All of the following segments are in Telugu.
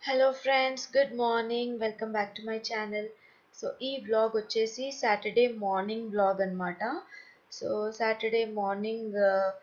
Hello friends good morning welcome back to my channel so ఈ బ్లాగ్ వచ్చేసి సాటర్డే మార్నింగ్ బ్లాగ్ అనమాట so Saturday morning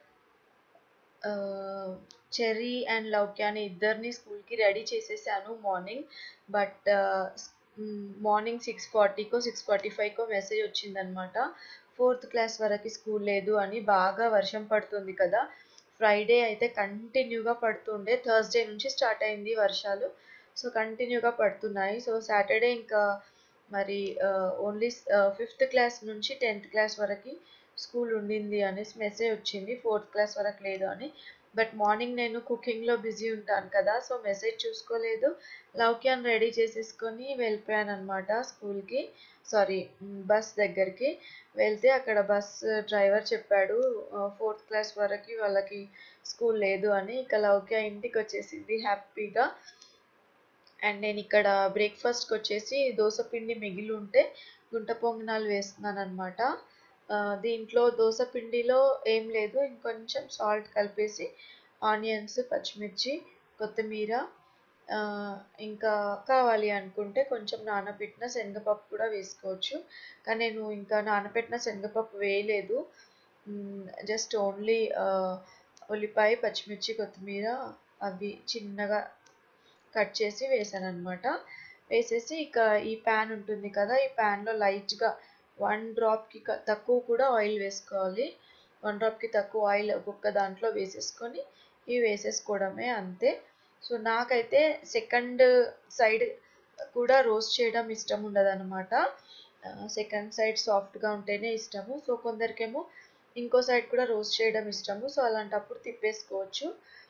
Cherry and లౌక్యాని ఇద్దరిని స్కూల్కి రెడీ చేసేసాను మార్నింగ్ బట్ మార్నింగ్ సిక్స్ ఫార్టీకో సిక్స్ ఫార్టీ ఫైవ్కో మెసేజ్ వచ్చిందనమాట ఫోర్త్ క్లాస్ వరకు స్కూల్ లేదు అని బాగా వర్షం పడుతుంది కదా ఫ్రైడే అయితే కంటిన్యూగా పడుతుండే థర్స్డే నుంచి స్టార్ట్ అయింది వర్షాలు సో కంటిన్యూగా పడుతున్నాయి సో సాటర్డే ఇంకా మరి ఓన్లీ ఫిఫ్త్ క్లాస్ నుంచి టెన్త్ క్లాస్ వరకు స్కూల్ ఉండింది అనేసి మెసేజ్ వచ్చింది ఫోర్త్ క్లాస్ వరకు లేదు అని బట్ మార్నింగ్ నేను కుకింగ్లో బిజీ ఉంటాను కదా సో మెసేజ్ చూసుకోలేదు లౌక్యాన్ రెడీ చేసేసుకొని వెళ్ళిపోయాను అనమాట స్కూల్కి సారీ బస్ దగ్గరికి వెళ్తే అక్కడ బస్ డ్రైవర్ చెప్పాడు ఫోర్త్ క్లాస్ వరకు వాళ్ళకి స్కూల్ లేదు అని ఇక లౌక్య ఇంటికి వచ్చేసింది హ్యాపీగా అండ్ నేను ఇక్కడ బ్రేక్ఫాస్ట్కి వచ్చేసి దోశ పిండి మిగిలి ఉంటే గుంట పొంగనాలు వేస్తున్నాను అనమాట దీంట్లో దోశ పిండిలో ఏం లేదు ఇంకొంచెం సాల్ట్ కలిపేసి ఆనియన్స్ పచ్చిమిర్చి కొత్తిమీర ఇంకా కావాలి అనుకుంటే కొంచెం నానబెట్టిన శనగపప్పు కూడా వేసుకోవచ్చు కానీ నేను ఇంకా నానబెట్టిన శనగపప్పు వేయలేదు జస్ట్ ఓన్లీ ఉల్లిపాయ పచ్చిమిర్చి కొత్తిమీర అవి చిన్నగా కట్ చేసి వేసాను అనమాట వేసేసి ఇక ఈ ప్యాన్ ఉంటుంది కదా ఈ ప్యాన్లో లైట్గా వన్ డ్రాప్కి తక్కువ కూడా ఆయిల్ వేసుకోవాలి వన్ డ్రాప్కి తక్కువ ఆయిల్ ఒక్కొక్క దాంట్లో వేసేసుకొని ఇవి వేసేసుకోవడమే అంతే సో నాకైతే సెకండ్ సైడ్ కూడా రోస్ట్ చేయడం ఇష్టం ఉండదు అనమాట సెకండ్ సైడ్ సాఫ్ట్గా ఉంటేనే ఇష్టము సో కొందరికేమో ఇంకో సైడ్ కూడా రోస్ట్ చేయడం ఇష్టము సో అలాంటప్పుడు తిప్పేసుకోవచ్చు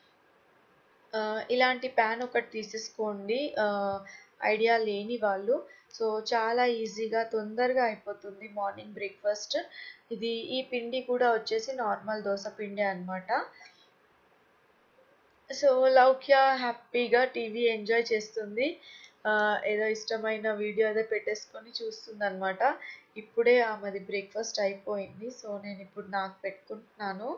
ఇలాంటి ప్యాన్ ఒకటి తీసేసుకోండి ఐడియా లేని వాళ్ళు సో చాలా ఈజీగా తొందరగా అయిపోతుంది మార్నింగ్ బ్రేక్ఫాస్ట్ ఇది ఈ పిండి కూడా వచ్చేసి నార్మల్ దోశ పిండి అనమాట సో లౌక్య హ్యాపీగా టీవీ ఎంజాయ్ చేస్తుంది ఏదో ఇష్టమైన వీడియో అదే పెట్టేసుకొని చూస్తుంది అనమాట ఇప్పుడే ఆమెది బ్రేక్ఫాస్ట్ అయిపోయింది సో నేను ఇప్పుడు నాకు పెట్టుకుంటున్నాను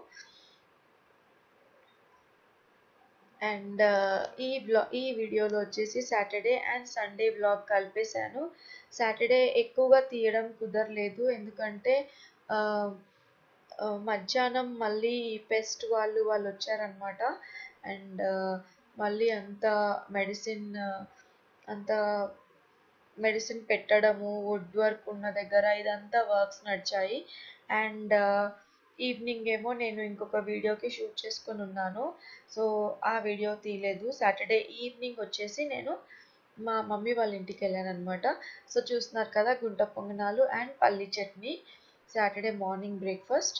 అండ్ ఈ బ్లా ఈ వీడియోలో వచ్చేసి సాటర్డే అండ్ సండే బ్లాగ్ కలిపేశాను సాటర్డే ఎక్కువగా తీయడం కుదరలేదు ఎందుకంటే మధ్యాహ్నం మళ్ళీ పెస్ట్ వాళ్ళు వాళ్ళు వచ్చారనమాట అండ్ మళ్ళీ అంత మెడిసిన్ అంత మెడిసిన్ పెట్టడము వుడ్ వర్క్ ఉన్న దగ్గర ఇదంతా వర్క్స్ నడిచాయి అండ్ ఈవినింగ్ ఏమో నేను ఇంకొక వీడియోకి షూట్ చేసుకొని ఉన్నాను సో ఆ వీడియో తీయలేదు సాటర్డే ఈవినింగ్ వచ్చేసి నేను మా మమ్మీ వాళ్ళ ఇంటికి వెళ్ళాను అనమాట సో చూస్తున్నారు కదా గుంట పొంగనాలు అండ్ పల్లి chutney Saturday morning breakfast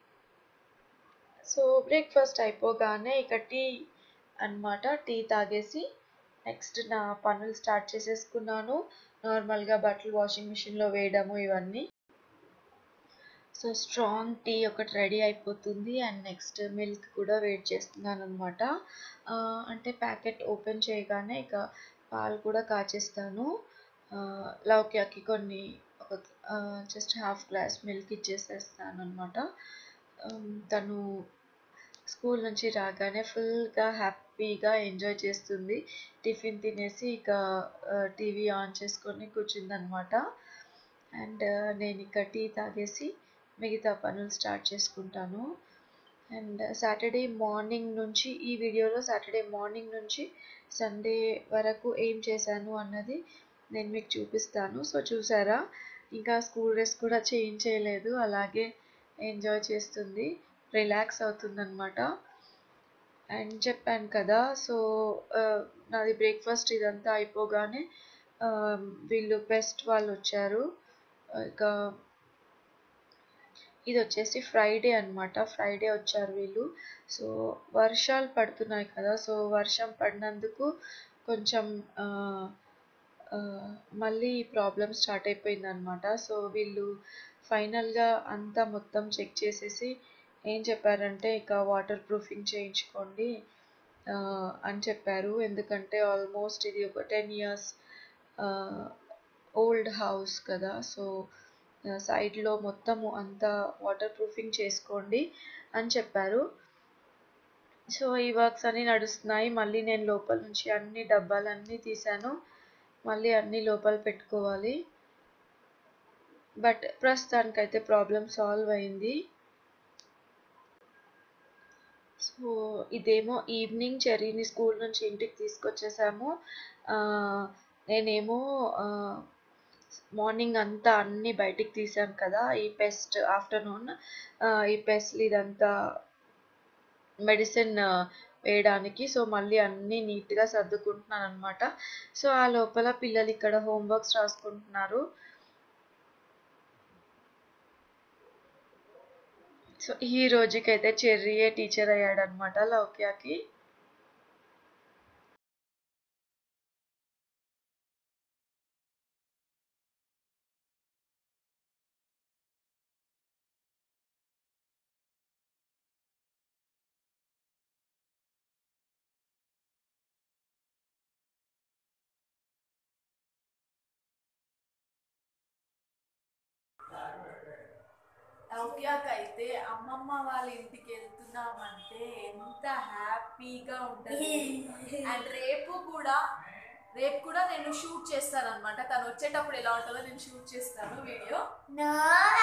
so breakfast అయిపోగానే ఇక టీ అనమాట టీ తాగేసి నెక్స్ట్ నా పనులు స్టార్ట్ చేసేసుకున్నాను నార్మల్గా బట్టలు వాషింగ్ మిషన్లో వేయడము ఇవన్నీ సో స్ట్రాంగ్ టీ ఒకటి రెడీ అయిపోతుంది అండ్ నెక్స్ట్ మిల్క్ కూడా వెయిట్ చేస్తున్నాను అనమాట అంటే ప్యాకెట్ ఓపెన్ చేయగానే ఇక పాలు కూడా కాచేస్తాను లౌక్యాకి కొన్ని ఒక జస్ట్ హాఫ్ గ్లాస్ మిల్క్ ఇచ్చేసేస్తాను అనమాట తను స్కూల్ నుంచి రాగానే ఫుల్గా హ్యాపీగా ఎంజాయ్ చేస్తుంది టిఫిన్ తినేసి ఇక టీవీ ఆన్ చేసుకొని కూర్చుందనమాట అండ్ నేను ఇక టీ తాగేసి మిగతా పనులు స్టార్ట్ చేసుకుంటాను అండ్ సాటర్డే మార్నింగ్ నుంచి ఈ వీడియోలో సాటర్డే మార్నింగ్ నుంచి సండే వరకు ఏం చేశాను అన్నది నేను మీకు చూపిస్తాను సో చూసారా ఇంకా స్కూల్ డ్రెస్ కూడా చేంజ్ చేయలేదు అలాగే ఎంజాయ్ చేస్తుంది రిలాక్స్ అవుతుందన్నమాట అండ్ చెప్పాను కదా సో నాది బ్రేక్ఫాస్ట్ ఇదంతా అయిపోగానే వీళ్ళు పెస్ట్ వాళ్ళు వచ్చారు ఇక ఇది వచ్చేసి ఫ్రైడే అనమాట ఫ్రైడే వచ్చారు వీళ్ళు సో వర్షాలు పడుతున్నాయి కదా సో వర్షం పడినందుకు కొంచెం మళ్ళీ ప్రాబ్లం స్టార్ట్ అయిపోయింది అనమాట సో వీళ్ళు ఫైనల్గా అంతా మొత్తం చెక్ చేసేసి ఏం చెప్పారంటే ఇక వాటర్ ప్రూఫింగ్ చేయించుకోండి అని చెప్పారు ఎందుకంటే ఆల్మోస్ట్ ఇది ఒక టెన్ ఇయర్స్ ఓల్డ్ హౌస్ కదా సో సైడ్లో మొత్తము అంతా వాటర్ ప్రూఫింగ్ చేసుకోండి అని చెప్పారు సో ఈ వర్క్స్ అన్నీ నడుస్తున్నాయి మళ్ళీ నేను లోపల నుంచి అన్ని డబ్బాలన్నీ తీసాను మళ్ళీ అన్నీ లోపల పెట్టుకోవాలి బట్ ప్రస్తుతానికైతే ప్రాబ్లం సాల్వ్ అయింది సో ఇదేమో ఈవినింగ్ చెర్రీని స్కూల్ నుంచి ఇంటికి తీసుకొచ్చేసాము నేనేమో మార్నింగ్ అంతా అన్నీ బయటికి తీసాం కదా ఈ పెస్ట్ ఆఫ్టర్నూన్ ఈ పెస్ట్ ఇదంతా మెడిసిన్ వేయడానికి సో మళ్ళీ అన్నీ నీట్గా సర్దుకుంటున్నాను అనమాట సో ఆ లోపల పిల్లలు ఇక్కడ హోంవర్క్స్ రాసుకుంటున్నారు సో ఈ రోజుకైతే చెర్రీయే టీచర్ అయ్యాడు అనమాట లౌక్యాకి లౌక్యాకైతే అమ్మమ్మ వాళ్ళ ఇంటికి వెళ్తున్నామంటే ఎంత హ్యాపీగా ఉంటుంది అండ్ రేపు కూడా రేపు కూడా నేను షూట్ చేస్తాను అనమాట తను వచ్చేటప్పుడు ఎలా ఉంటుందో నేను షూట్ చేస్తాను వీడియో No!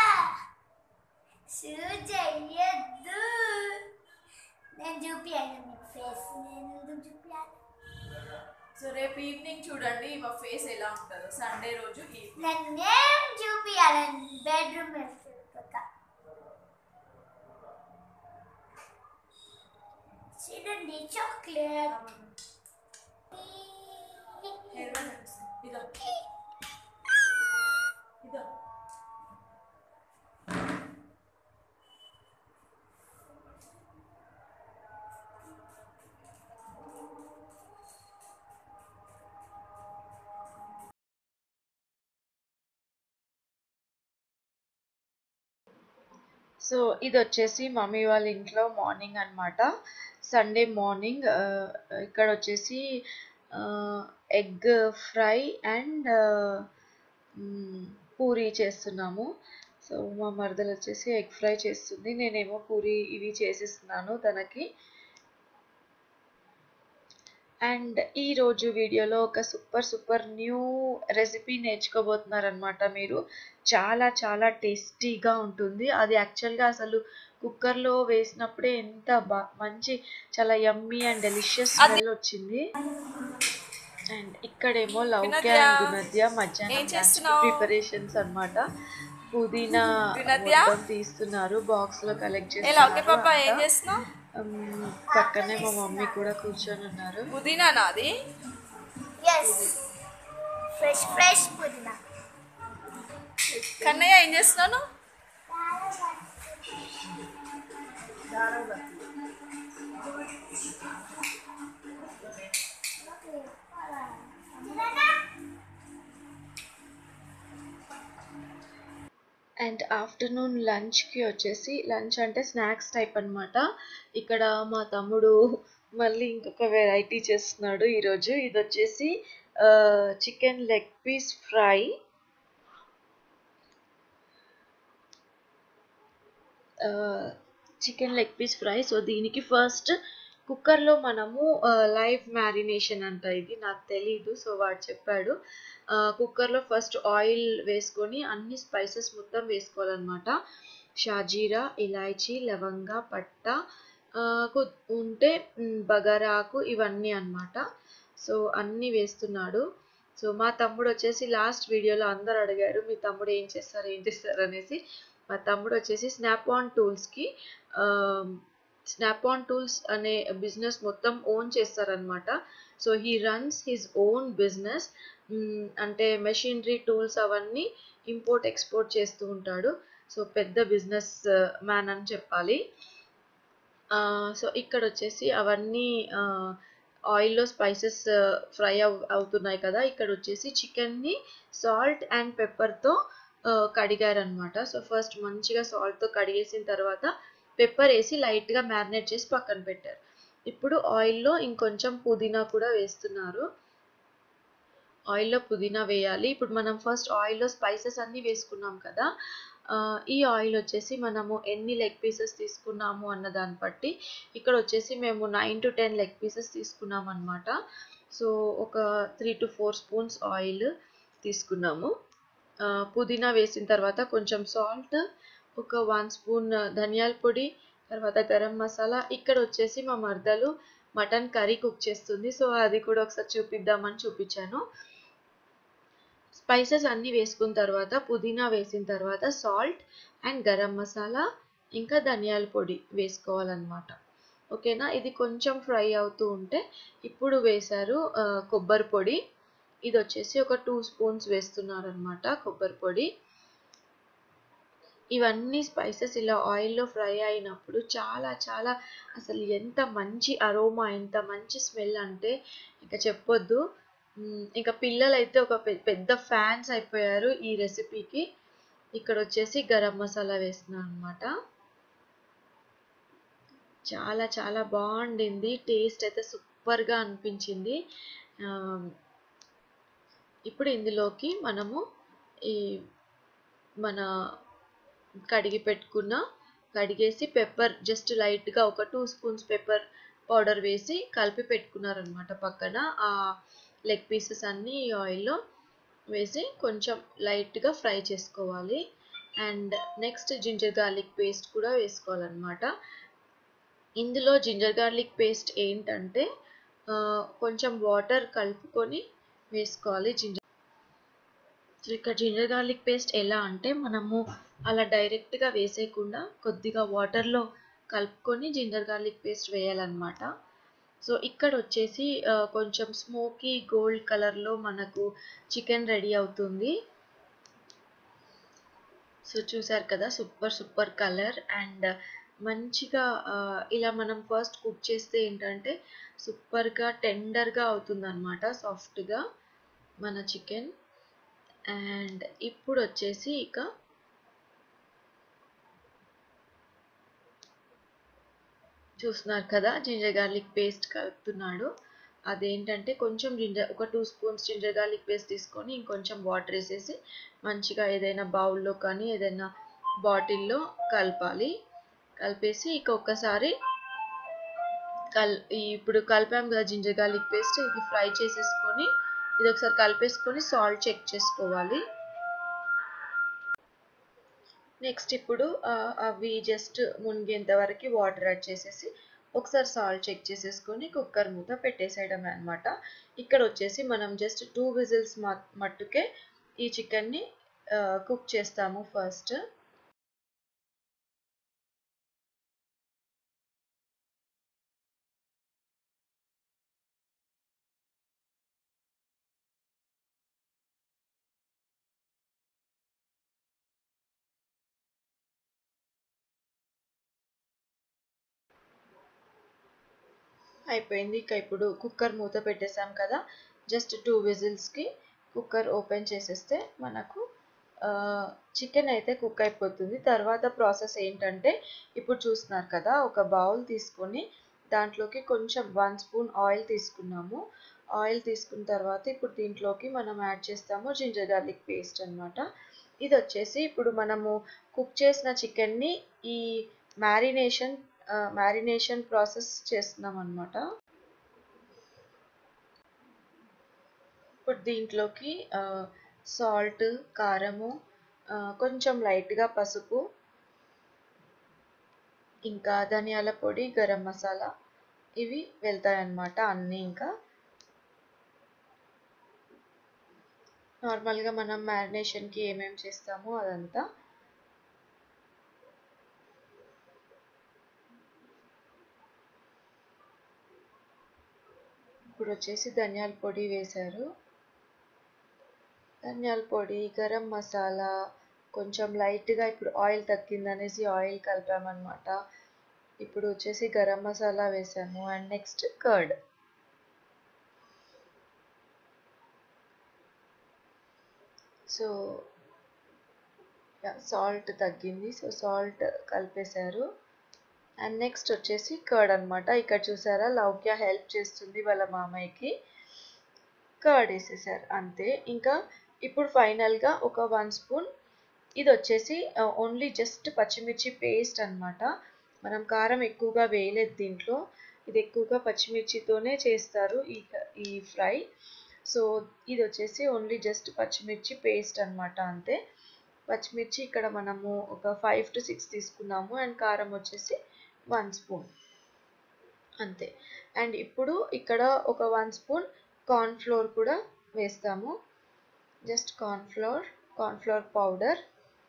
షూట్ చెయ్యొద్దు నేను చూపియాను మీ ఫేస్ నేను ఎందుకు చూపియాలి సో రేపు ఈవినింగ్ చూడండి మా ఫేస్ ఎలా ఉంటుందో సండే రోజు ఈవినింగ్ నన్ను నేను చూపియాలని బెడ్రూమ్ వెళ్ళిపోతా చూడండి చాక్లెట్ ఇదో ఇదో సో ఇది వచ్చేసి మమ్మీ వాళ్ళ ఇంట్లో మార్నింగ్ అన్నమాట సండే మార్నింగ్ ఇక్కడ వచ్చేసి ఎగ్ ఫ్రై అండ్ పూరి చేస్తున్నాము సో మా మరదలు వచ్చేసి ఎగ్ ఫ్రై చేస్తుంది నేనేమో పూరి ఇవి చేసిస్తున్నాను తనకి అండ్ ఈ రోజు వీడియోలో ఒక సూపర్ సూపర్ న్యూ రెసిపీ నేర్చుకోబోతున్నారనమాట మీరు చాలా చాలా టేస్టీగా ఉంటుంది అది యాక్చువల్గా అసలు కుక్కర్లో వేసినప్పుడే ఎంత బా మంచి చాలా యమ్మీ అండ్ డెలిషియస్ స్మెల్ వచ్చింది అండ్ ఇక్కడేమో లౌక్య అండ్ గుణద్య ఏం మధ్యాహ్నం చేస్తున్నావ్? ప్రిపరేషన్స్ అన్నమాట పుదీనా గుణద్య? మొత్తం తీస్తున్నారు బాక్స్ లో కలెక్ట్ ఏ లౌకే పాప ఏం చేస్తున్నారు చేస్తున్నావు ఉమ్, పక్కనే మా మమ్మీ కూడా కూర్చొని ఉన్నారు పుదీనా నాది ఎస్ ఫ్రెష్ ఫ్రెష్ పుదీనా కన్నయ్య ఏం చేస్తున్నాను అండ్ ఆఫ్టర్నూన్ లంచ్కి వచ్చేసి లంచ్ అంటే స్నాక్స్ టైప్ అన్నమాట ఇక్కడ మా తమ్ముడు మళ్ళీ ఇంకొక వెరైటీ చేస్తున్నాడు ఈరోజు ఇది వచ్చేసి chicken leg piece fry chicken leg piece fry so దీనికి ఫస్ట్ కుక్కర్లో మనము లైవ్ మ్యారినేషన్ అంట ఇది నాకు తెలీదు సో వాడు చెప్పాడు కుక్కర్లో ఫస్ట్ ఆయిల్ వేసుకొని అన్ని స్పైసెస్ మొత్తం వేసుకోవాలన్నమాట షాజీరా ఇలాచీ లవంగ పట్ట ఆ, కు- ఉంటే మ్, బగారాకు ఇవన్నీ అన్నమాట సో అన్నీ వేస్తున్నాడు సో మా తమ్ముడు వచ్చేసి లాస్ట్ వీడియోలో అందరు అడిగారు మీ తమ్ముడు ఏం చేస్తారు ఏం చేస్తారు అనేసి మా తమ్ముడు వచ్చేసి స్నాప్ ఆన్ టూల్స్కి స్నాప్ ఆన్ టూల్స్ అనే బిజినెస్ మొత్తం ఓన్ చేస్తారనమాట so he runs his own business అంటే మెషినరీ టూల్స్ అవన్నీ ఇంపోర్ట్ ఎక్స్పోర్ట్ చేస్తూ ఉంటాడు సో పెద్ద బిజినెస్ మ్యాన్ అని చెప్పాలి సో ఇక్కడ వచ్చేసి అవన్నీ ఆయిల్లో స్పైసెస్ ఫ్రై అవ్ అవుతున్నాయి కదా ఇక్కడ వచ్చేసి చికెన్ని సాల్ట్ అండ్ పెప్పర్తో కడిగారనమాట సో ఫస్ట్ మంచిగా సాల్ట్తో కడిగేసిన తర్వాత పెప్పర్ వేసి లైట్గా మ్యారినేట్ చేసి పక్కన పెట్టారు ఇప్పుడు ఆయిల్లో ఇంకొంచెం పుదీనా కూడా వేస్తున్నారు ఆయిల్లో పుదీనా వేయాలి ఇప్పుడు మనం ఫస్ట్ ఆయిల్లో స్పైసెస్ అన్నీ వేసుకున్నాం కదా ఈ ఆయిల్ వచ్చేసి మనము ఎన్ని లెగ్ పీసెస్ తీసుకున్నాము అన్న దాన్ని బట్టి ఇక్కడ వచ్చేసి మేము nine to ten leg pieces తీసుకున్నాం అనమాట సో ఒక three to four spoons oil తీసుకున్నాము పుదీనా వేసిన తర్వాత కొంచెం సాల్ట్ ఒక వన్ స్పూన్ ధనియాల పొడి తర్వాత గరం మసాలా ఇక్కడ వచ్చేసి మా మరదలు మటన్ కర్రీ కుక్ చేస్తుంది సో అది కూడా ఒకసారి చూపిద్దామని చూపించాను స్పైసెస్ అన్నీ వేసుకున్న తర్వాత పుదీనా వేసిన తర్వాత సాల్ట్ అండ్ గరం మసాలా ఇంకా ధనియాల పొడి వేసుకోవాలన్నమాట ఓకేనా ఇది కొంచెం ఫ్రై అవుతూ ఉంటే ఇప్పుడు వేశారు కొబ్బరి పొడి ఇది వచ్చేసి ఒక టూ స్పూన్స్ వేస్తున్నారు అనమాట కొబ్బరి పొడి ఇవన్నీ స్పైసెస్ ఇలా ఆయిల్లో ఫ్రై అయినప్పుడు చాలా చాలా అసలు ఎంత మంచి అరోమా ఎంత మంచి స్మెల్ అంటే ఇంకా చెప్పొద్దు ఇంకా పిల్లలు అయితే ఒక పెద్ద ఫ్యాన్స్ అయిపోయారు ఈ రెసిపీకి ఇక్కడ వచ్చేసి గరం మసాలా వేస్తున్నాను అనమాట చాలా చాలా బాగుండింది టేస్ట్ అయితే సూపర్గా అనిపించింది ఇప్పుడు ఇందులోకి మనము ఈ మన కడిగి పెట్టుకున్న కడిగేసి పెప్పర్ జస్ట్ లైట్గా ఒక టూ స్పూన్స్ పెప్పర్ పౌడర్ వేసి కలిపి పెట్టుకున్నారనమాట పక్కన ఆ లెగ్ పీసెస్ అన్నీ ఈ ఆయిల్లో వేసి కొంచెం లైట్గా ఫ్రై చేసుకోవాలి and next ginger garlic paste కూడా వేసుకోవాలన్నమాట ఇందులో జింజర్ గార్లిక్ పేస్ట్ ఏంటంటే కొంచెం వాటర్ కలుపుకొని వేసుకోవాలి జింజర్ సో ఇక్కడ జింజర్ గార్లిక్ పేస్ట్ ఎలా అంటే మనము అలా డైరెక్ట్గా వేసేయకుండా కొద్దిగా వాటర్లో కలుపుకొని జింజర్ గార్లిక్ పేస్ట్ వేయాలన్నమాట సో ఇక్కడ వచ్చేసి కొంచెం స్మోకీ గోల్డ్ కలర్లో మనకు చికెన్ రెడీ అవుతుంది సో చూసారు కదా సూపర్ సూపర్ కలర్ అండ్ మంచిగా ఇలా మనం ఫస్ట్ కుక్ చేస్తే ఏంటంటే సూపర్గా టెండర్గా అవుతుంది అనమాట సాఫ్ట్గా మన చికెన్ అండ్ ఇప్పుడు వచ్చేసి ఇక చూస్తున్నారు కదా జింజర్ గార్లిక్ పేస్ట్ కలుపుతున్నాడు అదేంటంటే కొంచెం జింజర్ ఒక two spoons ginger garlic paste తీసుకొని ఇంకొంచెం వాటర్ వేసేసి మంచిగా ఏదైనా బౌల్లో కానీ ఏదైనా బాటిల్లో కలపాలి కలిపేసి ఇక ఒక్కసారి కల్ ఇప్పుడు కలిపాం కదా జింజర్ గార్లిక్ పేస్ట్ ఇది ఫ్రై చేసేసుకొని ఇది ఒకసారి కలిపేసుకొని సాల్ట్ చెక్ చేసుకోవాలి నెక్స్ట్ ఇప్పుడు అవి జస్ట్ మునిగేంత వరకు వాటర్ యాడ్ చేసేసి ఒకసారి సాల్ట్ చెక్ చేసేసుకొని కుక్కర్ మూత పెట్టేసేయడమే అనమాట ఇక్కడ వచ్చేసి మనం జస్ట్ టూ విజిల్స్ మట్టుకే ఈ చికెన్ని కుక్ చేస్తాము ఫస్ట్ అయిపోయింది ఇక ఇప్పుడు కుక్కర్ మూత పెట్టేసాం కదా జస్ట్ టూ విజిల్స్కి కుక్కర్ ఓపెన్ చేసేస్తే మనకు చికెన్ అయితే కుక్ అయిపోతుంది తర్వాత ప్రాసెస్ ఏంటంటే ఇప్పుడు చూస్తున్నారు కదా ఒక బౌల్ తీసుకొని దాంట్లోకి కొంచెం వన్ స్పూన్ ఆయిల్ తీసుకున్నాము ఆయిల్ తీసుకున్న తర్వాత ఇప్పుడు దీంట్లోకి మనం యాడ్ చేస్తాము జింజర్ గార్లిక్ పేస్ట్ అనమాట ఇది వచ్చేసి ఇప్పుడు మనము కుక్ చేసిన చికెన్ని ఈ మ్యారినేషన్ మ్యారినేషన్ ప్రాసెస్ చేస్తున్నాం అనమాట ఇప్పుడు దీంట్లోకి సాల్ట్ కారము కొంచెం లైట్గా పసుపు ఇంకా ధనియాల పొడి గరం మసాలా ఇవి వెళ్తాయి అన్నమాట అన్నీ ఇంకా నార్మల్గా మనం మ్యారినేషన్కి ఏమేమి చేస్తామో అదంతా ఇప్పుడు వచ్చేసి ధనియాల పొడి వేశారు ధనియాల పొడి గరం మసాలా కొంచెం లైట్గా ఇప్పుడు ఆయిల్ తగ్గిందనేసి ఆయిల్ కలిపామన్నమాట ఇప్పుడు వచ్చేసి గరం మసాలా వేసాము and next curd so salt తగ్గింది సో సాల్ట్ కలిపేశారు అండ్ నెక్స్ట్ వచ్చేసి కర్డ్ అనమాట ఇక్కడ చూసారా లౌక్య హెల్ప్ చేస్తుంది వాళ్ళ మామయ్యకి కర్డ్ వేసేసారు అంతే ఇంకా ఇప్పుడు ఫైనల్గా ఒక వన్ స్పూన్ ఇది వచ్చేసి ఓన్లీ జస్ట్ పచ్చిమిర్చి పేస్ట్ అన్నమాట మనం కారం ఎక్కువగా వేయలేదు దీంట్లో ఇది ఎక్కువగా పచ్చిమిర్చితోనే చేస్తారు ఈ ఈ ఫ్రై సో ఇది వచ్చేసి ఓన్లీ జస్ట్ పచ్చిమిర్చి పేస్ట్ అన్నమాట అంతే పచ్చిమిర్చి ఇక్కడ మనము ఒక ఫైవ్ టు సిక్స్ తీసుకున్నాము అండ్ కారం వచ్చేసి వన్ స్పూన్ అంతే అండ్ ఇప్పుడు ఇక్కడ ఒక వన్ స్పూన్ కార్న్ ఫ్లోర్ కూడా వేస్తాము just corn flour corn flour powder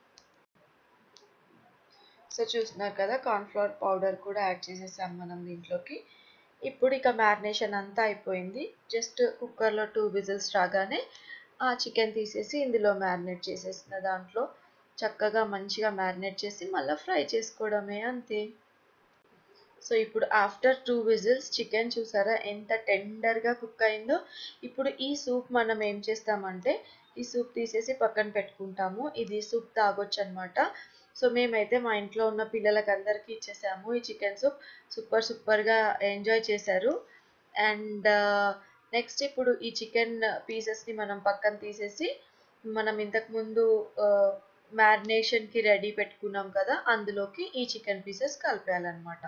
so చూస్తున్నారు కదా కార్న్ ఫ్లోర్ పౌడర్ కూడా యాడ్ చేసేసాం మనం దీంట్లోకి ఇప్పుడు ఇక మ్యారినేషన్ అంతా అయిపోయింది జస్ట్ కుక్కర్లో టూ విజిల్స్ రాగానే ఆ చికెన్ తీసేసి ఇందులో మ్యారినేట్ చేసేసిన దాంట్లో చక్కగా మంచిగా మ్యారినేట్ చేసి మళ్ళీ ఫ్రై చేసుకోవడమే అంతే సో ఇప్పుడు ఆఫ్టర్ టూ విజిల్స్ చికెన్ చూసారా ఎంత టెండర్గా కుక్ అయిందో ఇప్పుడు ఈ సూప్ మనం ఏం చేస్తామంటే ఈ సూప్ తీసేసి పక్కన పెట్టుకుంటాము ఇది సూప్ తాగొచ్చు అనమాట సో మేమైతే మా ఇంట్లో ఉన్న పిల్లలకి అందరికీ ఇచ్చేసాము ఈ చికెన్ సూప్ సూపర్ సూపర్గా ఎంజాయ్ చేశారు అండ్ నెక్స్ట్ ఇప్పుడు ఈ చికెన్ పీసెస్ని మనం పక్కన తీసేసి మనం ఇంతకుముందు మ్యారినేషన్కి రెడీ పెట్టుకున్నాం కదా అందులోకి ఈ చికెన్ పీసెస్ కలిపేయాలన్నమాట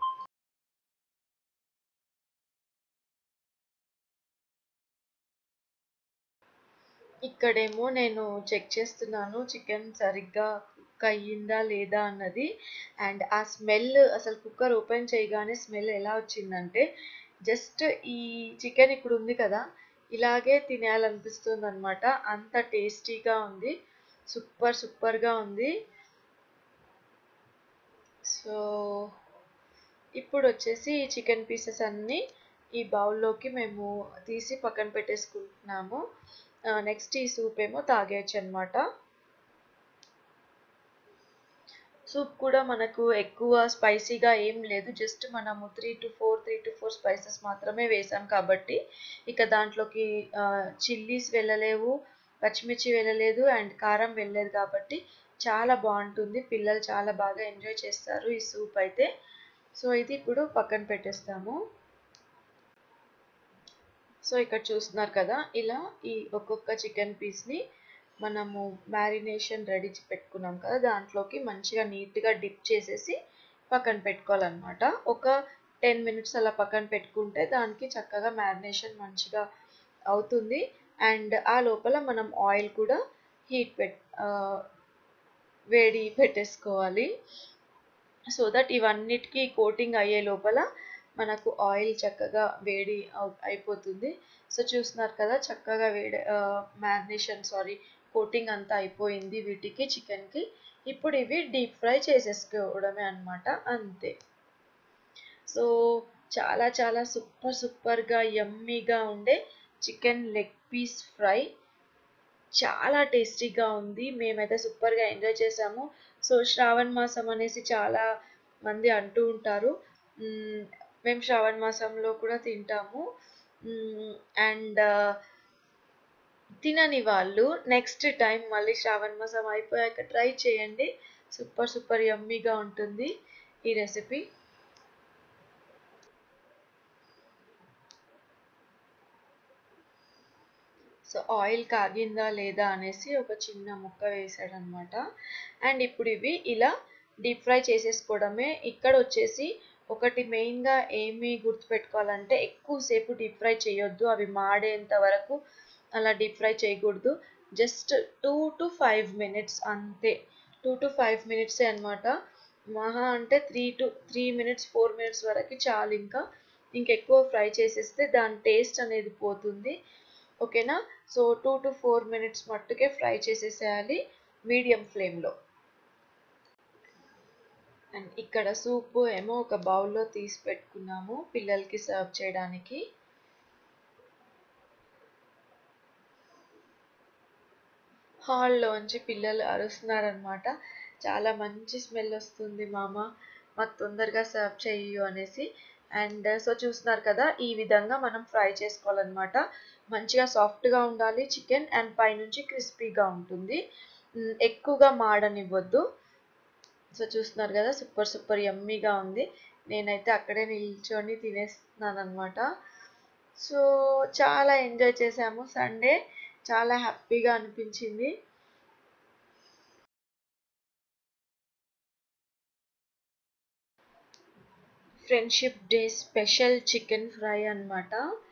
ఇక్కడేమో నేను చెక్ చేస్తున్నాను చికెన్ సరిగ్గా కుక్ అయ్యిందా లేదా అన్నది అండ్ ఆ స్మెల్ అసలు కుక్కర్ ఓపెన్ చేయగానే స్మెల్ ఎలా వచ్చిందంటే జస్ట్ ఈ చికెన్ ఇప్పుడు ఉంది కదా ఇలాగే తినేయాలనిపిస్తుంది అనమాట అంత టేస్టీగా ఉంది సూపర్ సూపర్గా ఉంది సో ఇప్పుడు వచ్చేసి ఈ చికెన్ పీసెస్ అన్నీ ఈ బౌల్లోకి మేము తీసి పక్కన పెట్టేసుకుంటున్నాము నెక్స్ట్ ఈ సూప్ ఏమో తాగేయచ్చు అనమాట సూప్ కూడా మనకు ఎక్కువ స్పైసీగా ఏం లేదు జస్ట్ మనము three to four three to four spices మాత్రమే వేసాం కాబట్టి ఇక దాంట్లోకి చిల్లీస్ వెళ్ళలేవు పచ్చిమిర్చి వెళ్ళలేదు అండ్ కారం వెళ్ళలేదు కాబట్టి చాలా బాగుంటుంది పిల్లలు చాలా బాగా ఎంజాయ్ చేస్తారు ఈ సూప్ అయితే సో ఇది ఇప్పుడు పక్కన పెట్టేస్తాము సో ఇక్కడ చూస్తున్నారు కదా ఇలా ఈ ఒక్కొక్క చికెన్ పీస్ని మనము మ్యారినేషన్ రెడీ పెట్టుకున్నాం కదా దాంట్లోకి మంచిగా నీట్గా డిప్ చేసేసి పక్కన పెట్టుకోవాలన్నమాట ఒక టెన్ మినిట్స్ అలా పక్కన పెట్టుకుంటే దానికి చక్కగా మ్యారినేషన్ మంచిగా అవుతుంది అండ్ ఆ లోపల మనం ఆయిల్ కూడా హీట్ పెట్ వేడి పెట్టేసుకోవాలి సో దట్ ఇవన్నిటికీ కోటింగ్ అయ్యే లోపల మనకు ఆయిల్ చక్కగా వేడి అయిపోతుంది సో చూస్తున్నారు కదా చక్కగా వేడి మ్యారినేషన్ సారీ కోటింగ్ అంతా అయిపోయింది వీటికి చికెన్కి ఇప్పుడు ఇవి డీప్ ఫ్రై చేసేసుకోవడమే అనమాట అంతే సో చాలా చాలా సూపర్ సూపర్గా యమ్మీగా ఉండే చికెన్ లెగ్ పీస్ ఫ్రై చాలా టేస్టీగా ఉంది మేమైతే సూపర్గా ఎంజాయ్ చేసాము సో శ్రావణ మాసం అనేసి చాలా మంది అంటూ ఉంటారు మేము శ్రావణ మాసంలో కూడా తింటాము అండ్ తినని వాళ్ళు నెక్స్ట్ టైం మళ్ళీ శ్రావణ మాసం అయిపోయాక ట్రై చేయండి సూపర్ సూపర్ యమ్మీగా ఉంటుంది ఈ రెసిపీ సో ఆయిల్ కాగిందా లేదా అనేసి ఒక చిన్న ముక్క వేసాడనమాట అండ్ ఇప్పుడు ఇవి ఇలా డీప్ ఫ్రై చేసేసుకోవడమే ఇక్కడ వచ్చేసి ఒకటి మెయిన్గా ఏమి గుర్తుపెట్టుకోవాలంటే ఎక్కువసేపు డీప్ ఫ్రై చేయొద్దు అవి మాడేంత వరకు అలా డీప్ ఫ్రై చేయకూడదు just two to five minutes అంతే టూ టు ఫైవ్ మినిట్సే అనమాట మహా అంటే three to three minutes four minutes వరకు చాలు ఇంకా ఇంకెక్కువ ఫ్రై చేసేస్తే దాని టేస్ట్ అనేది పోతుంది ఓకేనా so two to four minutes మట్టుకే ఫ్రై చేసేసేయాలి మీడియం ఫ్లేమ్లో అండ్ ఇక్కడ సూప్ ఏమో ఒక బౌల్లో తీసి పెట్టుకున్నాము పిల్లలకి సర్వ్ చేయడానికి హాల్లోంచి పిల్లలు అరుస్తున్నారనమాట చాలా మంచి స్మెల్ వస్తుంది మామ మాకు తొందరగా సర్వ్ చెయ్యు అనేసి అండ్ సో చూస్తున్నారు కదా ఈ విధంగా మనం ఫ్రై చేసుకోవాలన్నమాట మంచిగా సాఫ్ట్గా ఉండాలి చికెన్ అండ్ పైనుంచి క్రిస్పీగా ఉంటుంది ఎక్కువగా మాడనివ్వద్దు సో చూస్తున్నారు కదా సూపర్ సూపర్ యమ్మీగా ఉంది నేనైతే అక్కడే నిల్చొని తినేస్తున్నాను అనమాట సో చాలా ఎంజాయ్ చేసాము సండే చాలా హ్యాపీగా అనిపించింది friendship day special chicken fry అనమాట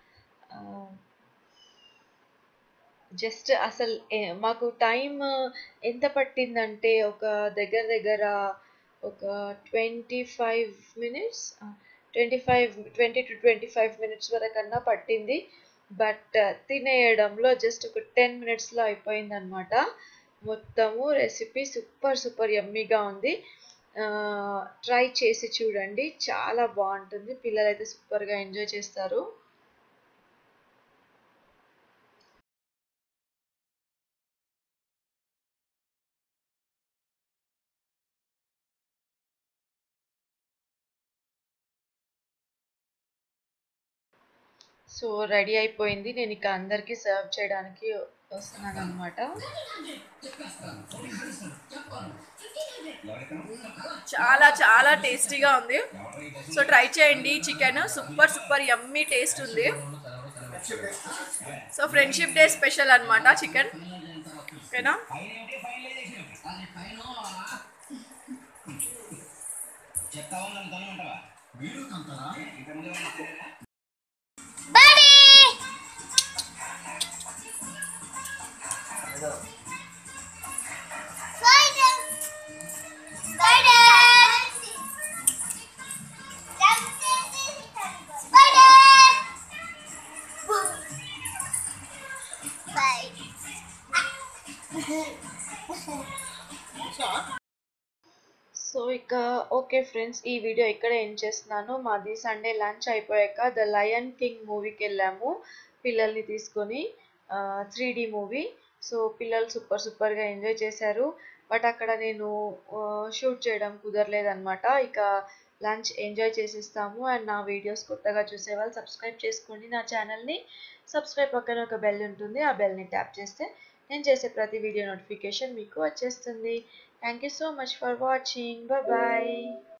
జస్ట్ అసలు ఏ- మాకు టైం ఎంత పట్టిందంటే ఒక దగ్గర దగ్గర ఒక twenty five minutes twenty five twenty to twenty five minutes వరకన్నా పట్టింది బట్ తినేయడంలో జస్ట్ ఒక టెన్ మినిట్స్లో అయిపోయింది అనమాట మొత్తము రెసిపీ సూపర్ సూపర్ యమ్మీగా ఉంది ట్రై చేసి చూడండి చాలా బాగుంటుంది పిల్లలైతే సూపర్గా ఎంజాయ్ చేస్తారు సో రెడీ అయిపోయింది నేను ఇక అందరికీ సర్వ్ చేయడానికి వస్తున్నాను అనమాట చాలా చాలా టేస్టీగా ఉంది సో ట్రై చేయండి chicken super super yummy taste ఉంది సో ఫ్రెండ్షిప్ డే స్పెషల్ అన్నమాట చికెన్ ఓకేనా Buddy! Spider! Spider! Spider! So ఇక ఓకే ఫ్రెండ్స్ ఈ వీడియో ఇక్కడ ఏం చేస్తున్నాను మాది సండే లంచ్ అయిపోయాక ద లయన్ కింగ్ మూవీకి వెళ్ళాము పిల్లల్ని తీసుకొని త్రీ డి మూవీ సో పిల్లలు సూపర్ సూపర్గా ఎంజాయ్ చేశారు బట్ అక్కడ నేను షూట్ చేయడం కుదరలేదన్నమాట ఇక లంచ్ ఎంజాయ్ చేసేస్తాము అండ్ నా వీడియోస్ కొత్తగా చూసే వాళ్ళు సబ్స్క్రైబ్ చేసుకోండి నా ఛానల్ని సబ్స్క్రైబ్ పక్కన ఒక బెల్ ఉంటుంది ఆ బెల్ని ట్యాప్ చేస్తే నేను చేసే ప్రతి వీడియో నోటిఫికేషన్ మీకు వచ్చేస్తుంది thank you so much for watching bye